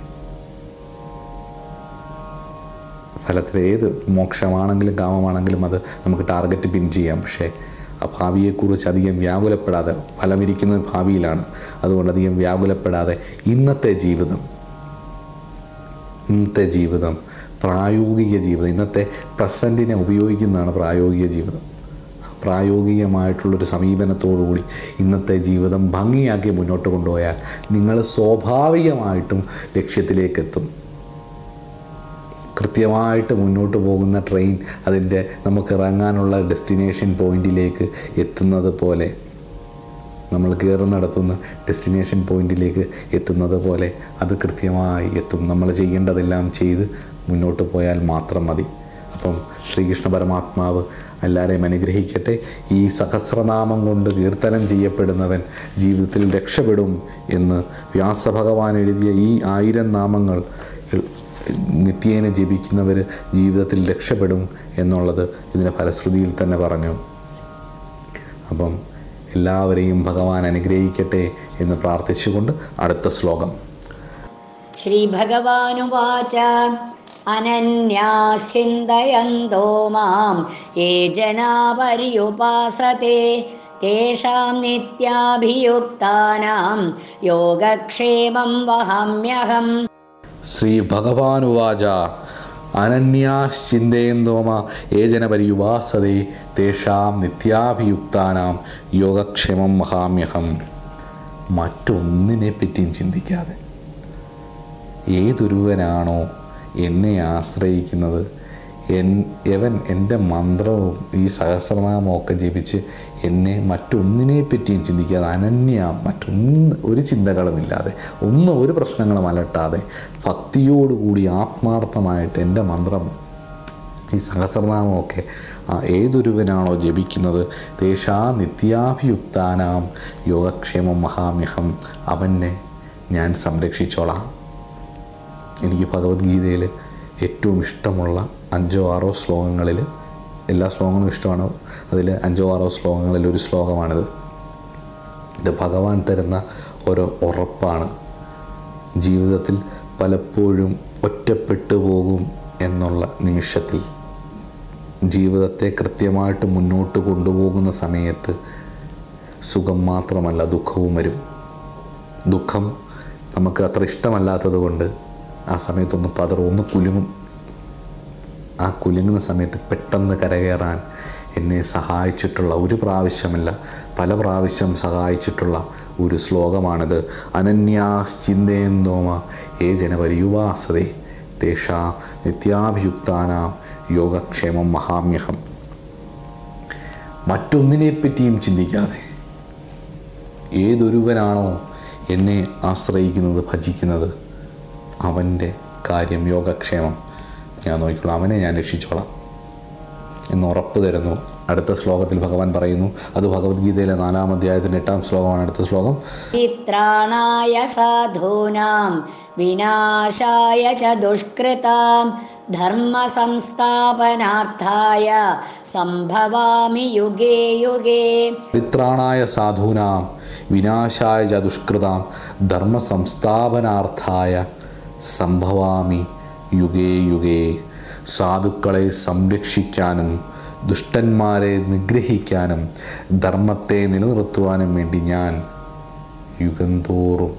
ഫലത്തിൽ ഏത് മോക്ഷമാണെങ്കിലും കാമമാണെങ്കിലും അത് നമുക്ക് ടാർഗറ്റ് പിൻ ചെയ്യാം പക്ഷേ ആ ഭാവിയെക്കുറിച്ച് അധികം വ്യാകുലപ്പെടാതെ ഫലമിരിക്കുന്നത് ഭാവിയിലാണ് അതുകൊണ്ട് അധികം വ്യാകുലപ്പെടാതെ ഇന്നത്തെ ജീവിതം ഇന്നത്തെ ജീവിതം പ്രായോഗിക ജീവിതം ഇന്നത്തെ പ്രസൻറ്റിനെ ഉപയോഗിക്കുന്നതാണ് പ്രായോഗിക ജീവിതം ആ പ്രായോഗികമായിട്ടുള്ളൊരു സമീപനത്തോടുകൂടി ഇന്നത്തെ ജീവിതം ഭംഗിയാക്കി മുന്നോട്ട് കൊണ്ടുപോയാൽ നിങ്ങൾ സ്വാഭാവികമായിട്ടും ലക്ഷ്യത്തിലേക്കെത്തും കൃത്യമായിട്ട് മുന്നോട്ട് പോകുന്ന ട്രെയിൻ അതിൻ്റെ നമുക്ക് ഇറങ്ങാനുള്ള ഡെസ്റ്റിനേഷൻ പോയിന്റിലേക്ക് എത്തുന്നത് പോലെ നമ്മൾ കയറുന്നിടത്തുനിന്ന് ഡെസ്റ്റിനേഷൻ പോയിന്റിലേക്ക് എത്തുന്നത് പോലെ അത് കൃത്യമായി എത്തും നമ്മൾ ചെയ്യേണ്ടതെല്ലാം ചെയ്ത് മുന്നോട്ട് പോയാൽ മാത്രം മതി അപ്പം ശ്രീകൃഷ്ണ പരമാത്മാവ് എല്ലാവരെയും അനുഗ്രഹിക്കട്ടെ ഈ സഹസ്രനാമം കൊണ്ട് കീർത്തനം ചെയ്യപ്പെടുന്നവൻ ജീവിതത്തിൽ രക്ഷപ്പെടും എന്ന് വ്യാസഭഗവാൻ എഴുതിയ ഈ ആയിരം നാമങ്ങൾ നിത്യേന ജപിക്കുന്നവർ ജീവിതത്തിൽ രക്ഷപ്പെടും എന്നുള്ളത് ഇതിൻ്റെ ഫലശ്രുതിയിൽ തന്നെ പറഞ്ഞു അപ്പം എല്ലാവരെയും ഭഗവാൻ അനുഗ്രഹിക്കട്ടെ എന്ന് പ്രാർത്ഥിച്ചുകൊണ്ട് അടുത്ത ശ്ലോകം ശ്രീഭഗവാനുവാച അനന്യാശ്ചിന്തയന്തോ മാം യേ ജനാ പര്യുപാസത്തെ തേഷാം നിത്യാഭിയുക്താനാം യോഗക്ഷേമം വഹാമ്യഹം ശ്രീ ഭഗവാനുവാച അനന്യാശ്ചിന്തയന്തോമ ഏജനപര്യുപാസതേ തേഷാം നിത്യാഭിയുക്താനാം യോഗക്ഷേമം മഹാമ്യഹം മറ്റൊന്നിനെ പറ്റിയും ചിന്തിക്കാതെ ഏതൊരുവനാണോ എന്നെ ആശ്രയിക്കുന്നത് എൻ എവൻ എൻ്റെ മന്ത്രവും ഈ സഹസ്രനാമമൊക്കെ ജപിച്ച് എന്നെ മറ്റൊന്നിനെ പറ്റിയും ചിന്തിക്കാതെ അനന്യ മറ്റൊന്ന് ഒരു ചിന്തകളുമില്ലാതെ ഒന്നും ഒരു പ്രശ്നങ്ങളും അലട്ടാതെ ഭക്തിയോടുകൂടി ആത്മാർത്ഥമായിട്ട് എൻ്റെ മന്ത്രം ഈ സഹസ്രനാമമൊക്കെ ആ ഏതൊരുവനാണോ ജപിക്കുന്നത് തേഷാ നിത്യാഭിയുക്താനാം യോഗക്ഷേമം മഹാമ്യഹം അവനെ ഞാൻ സംരക്ഷിച്ചോളാം എനിക്ക് ഭഗവത്ഗീതയിൽ ഏറ്റവും ഇഷ്ടമുള്ള അഞ്ചോ ആറോ ശ്ലോകങ്ങളിൽ എല്ലാ ശ്ലോകങ്ങളും ഇഷ്ടമാണ് അതിൽ അഞ്ചോ ആറോ ശ്ലോകങ്ങളിൽ ഒരു ശ്ലോകമാണിത് ഇത് ഭഗവാൻ തരുന്ന ഒരു ഉറപ്പാണ് ജീവിതത്തിൽ പലപ്പോഴും ഒറ്റപ്പെട്ടു പോകും എന്നുള്ള നിമിഷത്തിൽ ജീവിതത്തെ കൃത്യമായിട്ട് മുന്നോട്ട് കൊണ്ടുപോകുന്ന സമയത്ത് സുഖം മാത്രമല്ല ദുഃഖവും വരും ദുഃഖം നമുക്ക് അത്ര ഇഷ്ടമല്ലാത്തത് കൊണ്ട് ആ സമയത്തൊന്ന് പതറും ഒന്ന് കുലുങ്ങും ആ കുലുങ്ങുന്ന സമയത്ത് പെട്ടെന്ന് കരകയറാൻ എന്നെ സഹായിച്ചിട്ടുള്ള ഒരു പ്രാവശ്യമല്ല പല പ്രാവശ്യം സഹായിച്ചിട്ടുള്ള ഒരു ശ്ലോകമാണിത് അനന്യാശ്ചിന്തേന്തോമ ഏ ജനപര്യുവാസതേ തേഷാ നിത്യാഭിയുക്താനാം യോഗക്ഷേമം മഹാമ്യഹം മറ്റൊന്നിനെപ്പറ്റിയും ചിന്തിക്കാതെ ഏതൊരുവനാണോ എന്നെ ആശ്രയിക്കുന്നത് ഭജിക്കുന്നത് അവൻ്റെ കാര്യം യോഗക്ഷേമം ഞാൻ നോക്കിക്കോളാം അവനെ ഞാൻ രക്ഷിച്ചോളാം എന്ന് ഉറപ്പ് തരുന്നു അടുത്ത ശ്ലോകത്തിൽ ഭഗവാൻ പറയുന്നു അത് ഭഗവത്ഗീതയിലെ നാലാം അധ്യായത്തിൻ്റെ എട്ടാം ശ്ലോകമാണ് അടുത്ത ശ്ലോകം ചിത്രാണായ സാധൂനാം വിനാശായ ച ദുഷ്കൃതാം ധർമ്മ സംസ്ഥാപനാർത്ഥായ സംഭവാമി യുഗേ യുഗേ പവിത്രാണായ സാധൂനാം വിനാശായ ച ദുഷ്കൃതാം ധർമ്മ സംസ്ഥാപനാർത്ഥായ സംഭവാമി യുഗേ യുഗേ സാധുക്കളെ സംരക്ഷിക്കാനും ദുഷ്ടന്മാരെ നിഗ്രഹിക്കാനും ധർമ്മത്തെ നിലനിർത്തുവാനും വേണ്ടി ഞാൻ യുഗന്തോറും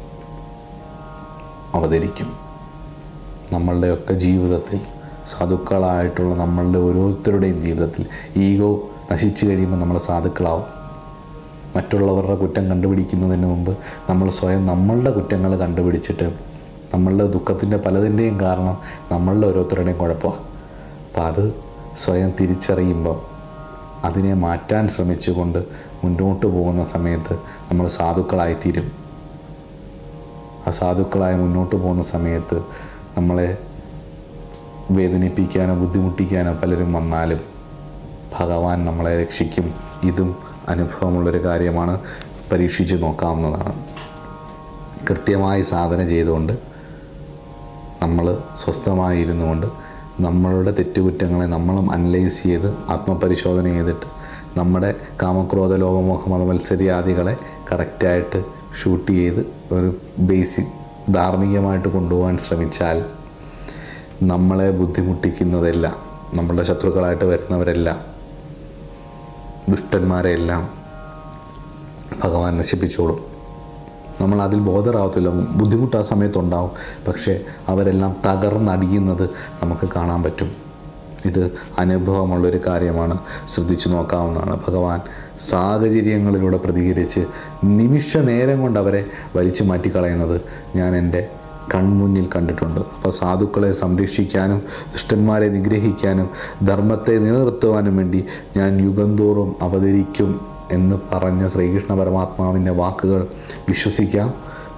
അവതരിക്കും നമ്മളുടെയൊക്കെ ജീവിതത്തിൽ സാധുക്കളായിട്ടുള്ള നമ്മളുടെ ഓരോരുത്തരുടെയും ജീവിതത്തിൽ ഈഗോ നശിച്ചു കഴിയുമ്പോൾ നമ്മൾ സാധുക്കളാവും മറ്റുള്ളവരുടെ കുറ്റം കണ്ടുപിടിക്കുന്നതിന് മുമ്പ് നമ്മൾ സ്വയം നമ്മളുടെ കുറ്റങ്ങൾ കണ്ടുപിടിച്ചിട്ട് നമ്മളുടെ ദുഃഖത്തിൻ്റെ പലതിൻ്റെയും കാരണം നമ്മളുടെ ഓരോരുത്തരുടെയും കുഴപ്പമാണ് അപ്പം അത് സ്വയം തിരിച്ചറിയുമ്പോൾ അതിനെ മാറ്റാൻ ശ്രമിച്ചുകൊണ്ട് മുന്നോട്ട് പോകുന്ന സമയത്ത് നമ്മൾ സാധുക്കളായിത്തീരും അസാധുക്കളായി മുന്നോട്ട് പോകുന്ന സമയത്ത് നമ്മളെ വേദനിപ്പിക്കാനോ ബുദ്ധിമുട്ടിക്കാനോ പലരും വന്നാലും ഭഗവാൻ നമ്മളെ രക്ഷിക്കും ഇതും അനുഭവമുള്ളൊരു കാര്യമാണ് പരീക്ഷിച്ച് നോക്കാവുന്നതാണ് കൃത്യമായി സാധന ചെയ്തുകൊണ്ട് നമ്മൾ സ്വസ്ഥമായി ഇരുന്നുകൊണ്ട് നമ്മളുടെ തെറ്റുകുറ്റങ്ങളെ നമ്മളും അനലൈസ് ചെയ്ത് ആത്മപരിശോധന ചെയ്തിട്ട് നമ്മുടെ കാമക്രോധ ലോകമോഹ മതമത്സര്യാദികളെ കറക്റ്റായിട്ട് ഷൂട്ട് ചെയ്ത് ഒരു ബേസിക് ധാർമ്മികമായിട്ട് കൊണ്ടുപോകാൻ ശ്രമിച്ചാൽ നമ്മളെ ബുദ്ധിമുട്ടിക്കുന്നതെല്ലാം നമ്മളുടെ ശത്രുക്കളായിട്ട് വരുന്നവരെല്ലാം ദുഷ്ടന്മാരെല്ലാം ഭഗവാൻ നശിപ്പിച്ചോളും നമ്മൾ അതിൽ ബോധറാവത്തില്ല ബുദ്ധിമുട്ട് ആ സമയത്തുണ്ടാവും പക്ഷേ അവരെല്ലാം തകർന്നടിയുന്നത് നമുക്ക് കാണാൻ പറ്റും ഇത് അനുഭവമുള്ളൊരു കാര്യമാണ് ശ്രദ്ധിച്ചു നോക്കാവുന്നതാണ് ഭഗവാൻ സാഹചര്യങ്ങളിലൂടെ പ്രതികരിച്ച് നിമിഷ നേരം കൊണ്ട് അവരെ വലിച്ചു മാറ്റിക്കളയുന്നത് ഞാൻ എൻ്റെ കൺമുന്നിൽ കണ്ടിട്ടുണ്ട് അപ്പോൾ സാധുക്കളെ സംരക്ഷിക്കാനും ദുഷ്ടന്മാരെ നിഗ്രഹിക്കാനും ധർമ്മത്തെ നിലനിർത്തുവാനും വേണ്ടി ഞാൻ യുഗന്തോറും അവതരിക്കും എന്ന് പറഞ്ഞ ശ്രീകൃഷ്ണ പരമാത്മാവിൻ്റെ വാക്കുകൾ വിശ്വസിക്കാം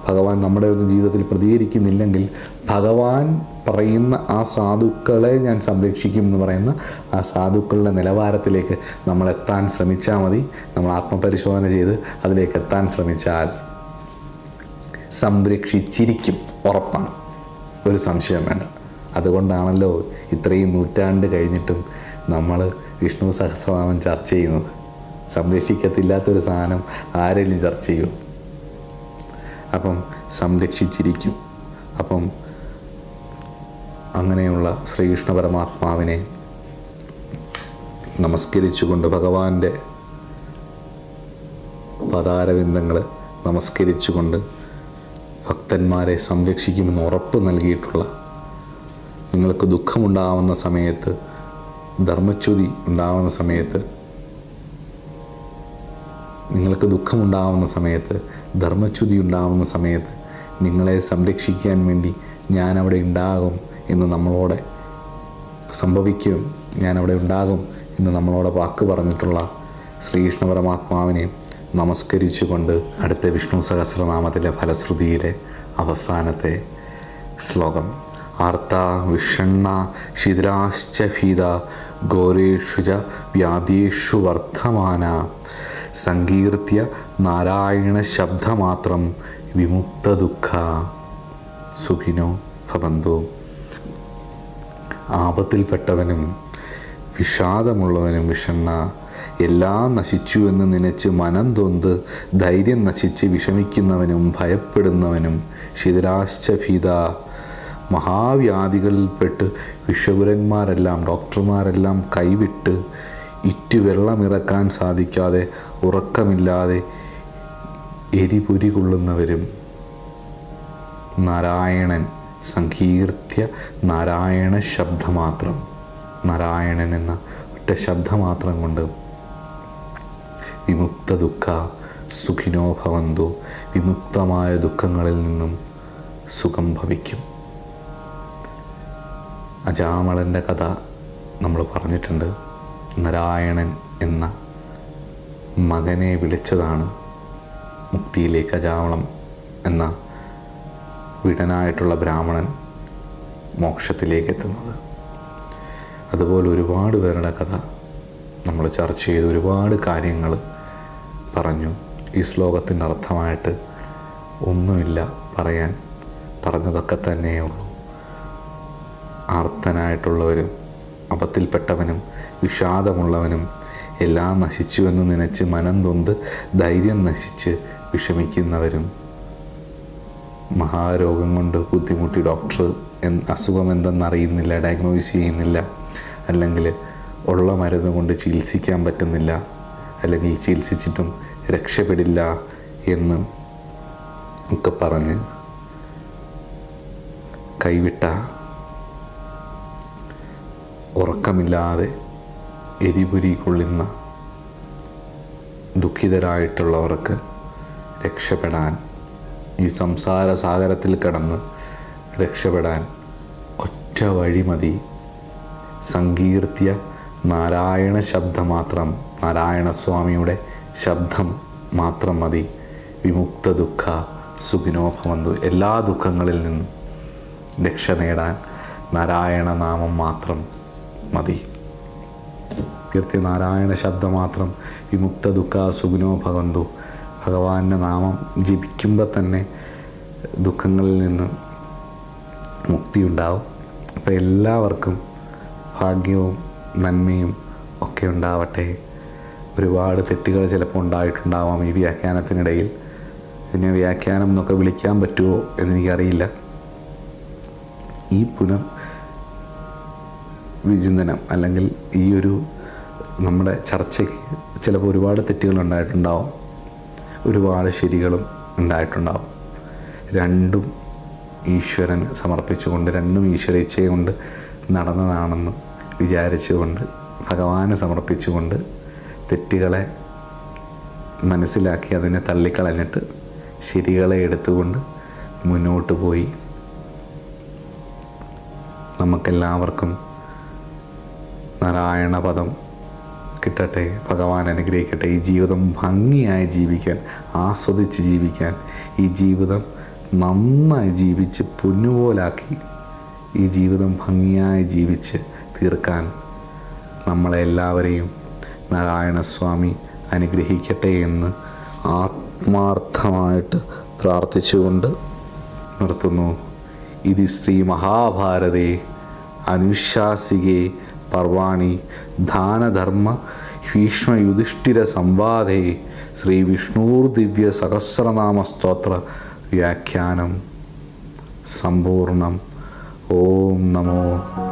ഭഗവാൻ നമ്മുടെ ഒന്നും ജീവിതത്തിൽ പ്രതികരിക്കുന്നില്ലെങ്കിൽ ഭഗവാൻ പറയുന്ന ആ സാധുക്കളെ ഞാൻ സംരക്ഷിക്കും എന്ന് പറയുന്ന ആ സാധുക്കളുടെ നിലവാരത്തിലേക്ക് നമ്മൾ എത്താൻ ശ്രമിച്ചാൽ മതി നമ്മൾ ആത്മപരിശോധന ചെയ്ത് അതിലേക്ക് എത്താൻ ശ്രമിച്ചാൽ സംരക്ഷിച്ചിരിക്കും ഉറപ്പാണ് ഒരു സംശയം വേണ്ട അതുകൊണ്ടാണല്ലോ ഇത്രയും നൂറ്റാണ്ട് കഴിഞ്ഞിട്ടും നമ്മൾ വിഷ്ണു സഹസ്രനാമം ചർച്ച ചെയ്യുന്നത് സംരക്ഷിക്കത്തില്ലാത്തൊരു സാധനം ആരെങ്കിലും ചർച്ച ചെയ്യും അപ്പം സംരക്ഷിച്ചിരിക്കും അപ്പം അങ്ങനെയുള്ള ശ്രീകൃഷ്ണ പരമാത്മാവിനെ നമസ്കരിച്ചുകൊണ്ട് ഭഗവാന്റെ പതാരവിന്ദങ്ങൾ നമസ്കരിച്ചുകൊണ്ട് ഭക്തന്മാരെ സംരക്ഷിക്കുമെന്ന് ഉറപ്പ് നൽകിയിട്ടുള്ള നിങ്ങൾക്ക് ദുഃഖമുണ്ടാവുന്ന സമയത്ത് ധർമ്മച്യുതി ഉണ്ടാവുന്ന സമയത്ത് നിങ്ങൾക്ക് ദുഃഖമുണ്ടാവുന്ന സമയത്ത് ധർമ്മച്യുതി ഉണ്ടാവുന്ന സമയത്ത് നിങ്ങളെ സംരക്ഷിക്കാൻ വേണ്ടി ഞാൻ അവിടെ ഉണ്ടാകും എന്ന് നമ്മളോട് സംഭവിക്കും ഞാൻ അവിടെ ഉണ്ടാകും എന്ന് നമ്മളോട് വാക്ക് പറഞ്ഞിട്ടുള്ള ശ്രീകൃഷ്ണ പരമാത്മാവിനെ നമസ്കരിച്ചുകൊണ്ട് അടുത്ത വിഷ്ണു സഹസ്രനാമത്തിലെ ഫലശ്രുതിയിലെ അവസാനത്തെ ശ്ലോകം ആർത്ത വിഷണ്ണ ശിഥിരാശ്ച ഭീത ഘോരേഷു ച വ്യാധീഷു വർദ്ധമാന സങ്കീർത്തിയ നാരായണ ശബ്ദമാത്രം വിമുക്ത ദുഃഖ സുഖിനോ ഭവന്തു ആപത്തിൽപ്പെട്ടവനും വിഷാദമുള്ളവനും വിഷണ്ണ എല്ലാം നശിച്ചു എന്ന് നനച്ച് മനം തൊന്ത് ധൈര്യം നശിച്ച് വിഷമിക്കുന്നവനും ഭയപ്പെടുന്നവനും ശിഥിരാശ്ച ഭീത മഹാവ്യാധികളിൽപ്പെട്ട് വിഷപുരന്മാരെല്ലാം ഡോക്ടർമാരെല്ലാം കൈവിട്ട് ഇറ്റു വെള്ളമിറക്കാൻ സാധിക്കാതെ ഉറക്കമില്ലാതെ എരിപുരി കൊള്ളുന്നവരും നാരായണൻ സങ്കീർത്തിയ നാരായണ ശബ്ദമാത്രം നാരായണൻ എന്ന ഒറ്റ ശബ്ദമാത്രം കൊണ്ട് വിമുക്ത ദുഃഖ സുഖിനോ ഭവന്തു വിമുക്തമായ ദുഃഖങ്ങളിൽ നിന്നും സുഖം ഭവിക്കും അജാമളൻ്റെ കഥ നമ്മൾ പറഞ്ഞിട്ടുണ്ട് നാരായണൻ എന്ന മകനെ വിളിച്ചതാണ് മുക്തിയിലേക്ക് അജാമളം എന്ന വിടനായിട്ടുള്ള ബ്രാഹ്മണൻ മോക്ഷത്തിലേക്ക് എത്തുന്നത് അതുപോലെ ഒരുപാട് പേരുടെ കഥ നമ്മൾ ചർച്ച ചെയ്ത് ഒരുപാട് കാര്യങ്ങൾ പറഞ്ഞു ഈ ശ്ലോകത്തിൻ്റെ അർത്ഥമായിട്ട് ഒന്നുമില്ല പറയാൻ പറഞ്ഞതൊക്കെ തന്നെയേ ഉള്ളൂ ആർത്തനായിട്ടുള്ളവരും അപത്തിൽപ്പെട്ടവനും വിഷാദമുള്ളവനും എല്ലാം നശിച്ചുവെന്ന് നനച്ച് മനം തൊന്ത് ധൈര്യം നശിച്ച് വിഷമിക്കുന്നവരും മഹാരോഗം കൊണ്ട് ബുദ്ധിമുട്ടി ഡോക്ടർ എൻ- അസുഖം എന്തെന്നറിയുന്നില്ല ഡയഗ്നോസ് ചെയ്യുന്നില്ല അല്ലെങ്കിൽ ഉള്ള മരുന്ന് കൊണ്ട് ചികിത്സിക്കാൻ പറ്റുന്നില്ല അല്ലെങ്കിൽ ചികിത്സിച്ചിട്ടും രക്ഷപ്പെടില്ല എന്ന് ഒക്കെ പറഞ്ഞ് കൈവിട്ട ഉറക്കമില്ലാതെ എരിപുരി കൊള്ളുന്ന ദുഃഖിതരായിട്ടുള്ളവർക്ക് രക്ഷപ്പെടാൻ ഈ സംസാര സാഗരത്തിൽ കിടന്ന് രക്ഷപ്പെടാൻ ഒറ്റ വഴി മതി സങ്കീർത്തിയ നാരായണ ശബ്ദം മാത്രം നാരായണ സ്വാമിയുടെ ശബ്ദം മാത്രം മതി വിമുക്ത ദുഃഖ സുഖിനോ ഭവന്തു എല്ലാ ദുഃഖങ്ങളിൽ നിന്നും രക്ഷ നേടാൻ നാരായണ നാമം മാത്രം മതി കീർത്തി നാരായണ ശബ്ദം മാത്രം വിമുക്ത ദുഃഖ സുഖിനോ ഭഗവന്തു ഭഗവാന്റെ നാമം ജപിക്കുമ്പോൾ തന്നെ ദുഃഖങ്ങളിൽ നിന്ന് മുക്തി ഉണ്ടാവും അപ്പോൾ എല്ലാവർക്കും ഭാഗ്യവും നന്മയും ഒക്കെ ഉണ്ടാവട്ടെ ഒരുപാട് തെറ്റുകൾ ചിലപ്പോൾ ഉണ്ടായിട്ടുണ്ടാവാം ഈ വ്യാഖ്യാനത്തിനിടയിൽ ഇതിനെ വ്യാഖ്യാനം എന്നൊക്കെ വിളിക്കാൻ പറ്റുമോ എന്നെനിക്കറിയില്ല ഈ പുനർ വിചിന്തനം അല്ലെങ്കിൽ ഈ ഒരു നമ്മുടെ ചർച്ചയ്ക്ക് ചിലപ്പോൾ ഒരുപാട് തെറ്റുകൾ ഉണ്ടായിട്ടുണ്ടാവും ഒരുപാട് ശരികളും ഉണ്ടായിട്ടുണ്ടാവും രണ്ടും ഈശ്വരന് സമർപ്പിച്ചുകൊണ്ട് രണ്ടും ഈശ്വര ഇച്ഛയുകൊണ്ട് നടന്നതാണെന്ന് വിചാരിച്ചുകൊണ്ട് ഭഗവാന് സമർപ്പിച്ചുകൊണ്ട് തെറ്റുകളെ മനസ്സിലാക്കി അതിനെ തള്ളിക്കളഞ്ഞിട്ട് ശരികളെ എടുത്തുകൊണ്ട് മുന്നോട്ട് പോയി നമുക്കെല്ലാവർക്കും നാരായണ പദം കിട്ടട്ടെ ഭഗവാൻ അനുഗ്രഹിക്കട്ടെ ഈ ജീവിതം ഭംഗിയായി ജീവിക്കാൻ ആസ്വദിച്ച് ജീവിക്കാൻ ഈ ജീവിതം നന്നായി ജീവിച്ച് പൊന്നുപോലാക്കി ഈ ജീവിതം ഭംഗിയായി ജീവിച്ച് തീർക്കാൻ നമ്മളെല്ലാവരെയും നാരായണസ്വാമി അനുഗ്രഹിക്കട്ടെ എന്ന് ആത്മാർത്ഥമായിട്ട് പ്രാർത്ഥിച്ചുകൊണ്ട് നിർത്തുന്നു ഇത് ശ്രീ മഹാഭാരതേ അനുശാസികേ പർവാണി ദാനധർമ്മ ഭീഷ്മയുധിഷ്ഠിര സംവാദേ ശ്രീ വിഷ്ണൂർ ദിവ്യ സഹസ്രനാമ സ്തോത്ര വ്യാഖ്യാനം സമ്പൂർണം ഓം നമോ